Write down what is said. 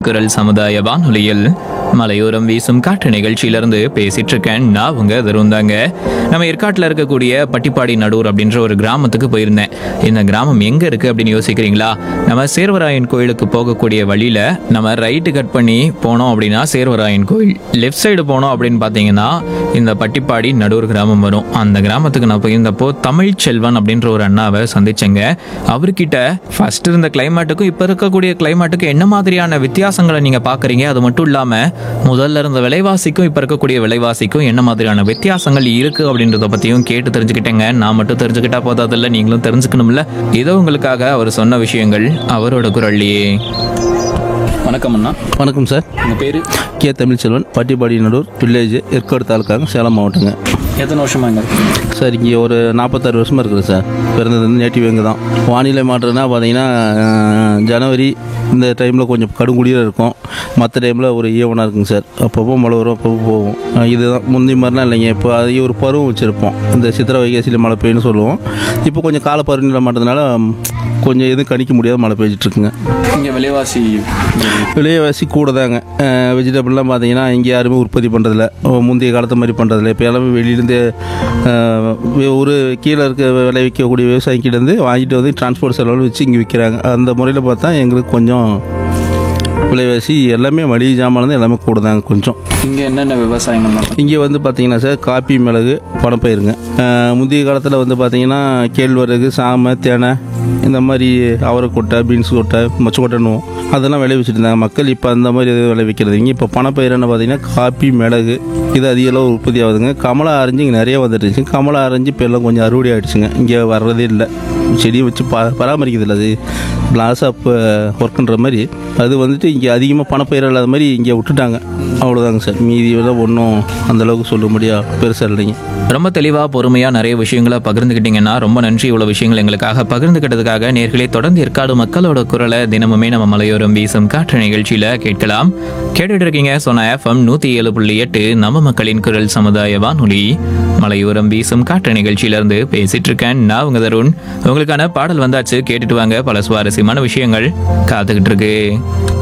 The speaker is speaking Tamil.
குரல் சமுதாய வானொலியில் மலையோரம் வீசும் காற்று நிகழ்ச்சியிலிருந்து பேசிட்டு இருக்கேன் நான் உங்க தருந்தாங்க நம்ம ஏற்காட்டில் இருக்கக்கூடிய பட்டிப்பாடி நடூர் அப்படின்ற ஒரு கிராமத்துக்கு போயிருந்தேன் இந்த கிராமம் எங்க இருக்கு அப்படின்னு யோசிக்கிறீங்களா நம்ம சேர்வராயன் கோயிலுக்கு போகக்கூடிய வழியில நம்ம ரைட்டு கட் பண்ணி போனோம் அப்படின்னா சேர்வராயன் கோயில் லெஃப்ட் சைடு போனோம் அப்படின்னு பார்த்தீங்கன்னா இந்த பட்டிப்பாடி நடூர் கிராமம் வரும் அந்த கிராமத்துக்கு நான் போயிருந்தப்போ தமிழ் செல்வன் அப்படின்ற ஒரு அண்ணாவை சந்திச்சேங்க அவர்கிட்ட ஃபர்ஸ்ட் இருந்த கிளைமேட்டுக்கும் இப்போ இருக்கக்கூடிய கிளைமேட்டுக்கும் என்ன மாதிரியான வித்தியாசங்களை நீங்க பாக்குறீங்க அது மட்டும் இல்லாம முதல்ல இருந்த விலைவாசிக்கும் இப்போ இருக்கக்கூடிய விலைவாசிக்கும் என்ன மாதிரியான வித்தியாசங்கள் இருக்கு அப்படின்றத பத்தியும் கேட்டு தெரிஞ்சுக்கிட்டேங்க நான் மட்டும் தெரிஞ்சுக்கிட்டா போதாதில்ல நீங்களும் தெரிஞ்சுக்கணும்ல இதோ உங்களுக்காக அவர் சொன்ன விஷயங்கள் அவரோட குரல்லையே வணக்கம் அண்ணா வணக்கம் சார் உங்க பேரு கே தமிழ்ச்செல்வன் பட்டிப்பாடி நடூர் வில்லேஜ் ஏற்காடு தாலுக்காங்க சேலம் மாவட்டங்க எத்தனை வருஷமா இங்க சார் இங்கே ஒரு நாற்பத்தாறு வருஷமாக இருக்குது சார் பிறந்தது வந்து நேட்டிவ் எங்கே தான் வானிலை மாற்றம்னா பார்த்தீங்கன்னா அஹ், ஜனவரி இந்த டைமில் கொஞ்சம் கடுங்குடியாக இருக்கும் மற்ற டைமில் ஒரு ஈவனாக இருக்குங்க சார் அப்பப்போ மழை வரும் அப்பப்போ போகும் அஹ், இதுதான் முந்தி மாதிரிலாம் இல்லைங்க இப்போ அது ஒரு பருவம் வச்சுருப்போம் இந்த சித்திரை வைகாசியில் மழை பெய்யும்னு சொல்லுவோம் இப்போ கொஞ்சம் கால பருவநிலை மாற்றதுனால ம், கொஞ்சம் எதுவும் கணிக்க முடியாத மழை பெய்ஞ்சிட்ருக்குங்க இங்க விலைவாசி விலைவாசி கூட தாங்க வெஜிடபிள்லாம் பார்த்தீங்கன்னா இங்கே யாருமே உற்பத்தி பண்ணுறதில்ல முந்தைய காலத்து மாதிரி பண்ணுறதில்ல இப்போ எல்லாமே வெளியிலேருந்து ஒரு கீழே இருக்க விளைவிக்கக்கூடிய விவசாயிக்கிட்டேருந்து வாங்கிட்டு வந்து டிரான்ஸ்போர்ட் செலவு வச்சு இங்கே விற்கிறாங்க அந்த முறையில் பார்த்தா எங்களுக்கு கொஞ்சம் விலைவாசி எல்லாமே மளிகை ஜாமான் எல்லாமே கூட தாங்க கொஞ்சம் இங்க என்னென்ன விவசாயங்கள் இங்கே வந்து பார்த்தீங்கன்னா சார் காப்பி மிளகு பணப்பயிருங்க அஹ், முந்தைய காலத்தில் வந்து பார்த்தீங்கன்னா கேழ்வரகு சாமை தேனை இந்த மாதிரி அவரைக்கொட்டை பீன்ஸ் கொட்டை மொச்சக்கொட்டைன்னுவோம் அதெல்லாம் விளைவிச்சிட்டு இருந்தாங்க மக்கள் இப்போ அந்த மாதிரி எதுவும் விளைவிக்கிறது இங்கே இப்போ பணப்பயிர்னு பார்த்தீங்கன்னா காப்பி மிளகு இது அதிக அளவு உற்பத்தி ஆகுதுங்க கமலா ஆரஞ்சு இங்கே நிறைய வந்துட்டுருச்சு கமலா ஆரஞ்சு இப்போ எல்லாம் கொஞ்சம் அறுவடை ஆயிடுச்சுங்க இங்கே வர்றதே இல்லை செடியை வச்சு பா பராமரிக்கிறது இல்லை அது பிளாஸாக ஒர்க்குன்ற மாதிரி அது வந்துட்டு இங்கே அதிகமாக பணப்பயிர் இல்லாத மாதிரி இங்கே விட்டுட்டாங்க அவ்வளோதாங்க சார் மீதி எல்லாம் ஒன்றும் அந்தளவுக்கு சொல்ல முடியா பெருசாக இல்லைங்க ரொம்ப தெளிவா பொறுமையா நிறைய விஷயங்களை பகிர்ந்துக்கிட்டீங்கன்னா ரொம்ப நன்றி இவ்வளவு விஷயங்கள் எங்களுக்காக பகிர்ந்துக்கிட்டதுக்காக நேர்களே தொடர்ந்து ஏற்காடு மக்களோட குரலை தினமுமே நம்ம மலையோரம் வீசும் காற்று நிகழ்ச்சியில கேட்கலாம் கேட்டுட்டு இருக்கீங்க சொன்ன எஃப்எம் நூத்தி ஏழு புள்ளி எட்டு நம்ம மக்களின் குரல் சமுதாய வானொலி மலையோரம் வீசும் காற்று நிகழ்ச்சியில இருந்து பேசிட்டு இருக்கேன் நான் உங்க தருண் உங்களுக்கான பாடல் வந்தாச்சு கேட்டுட்டு வாங்க பல சுவாரஸ்யமான விஷயங்கள் காத்துக்கிட்டு இருக்கு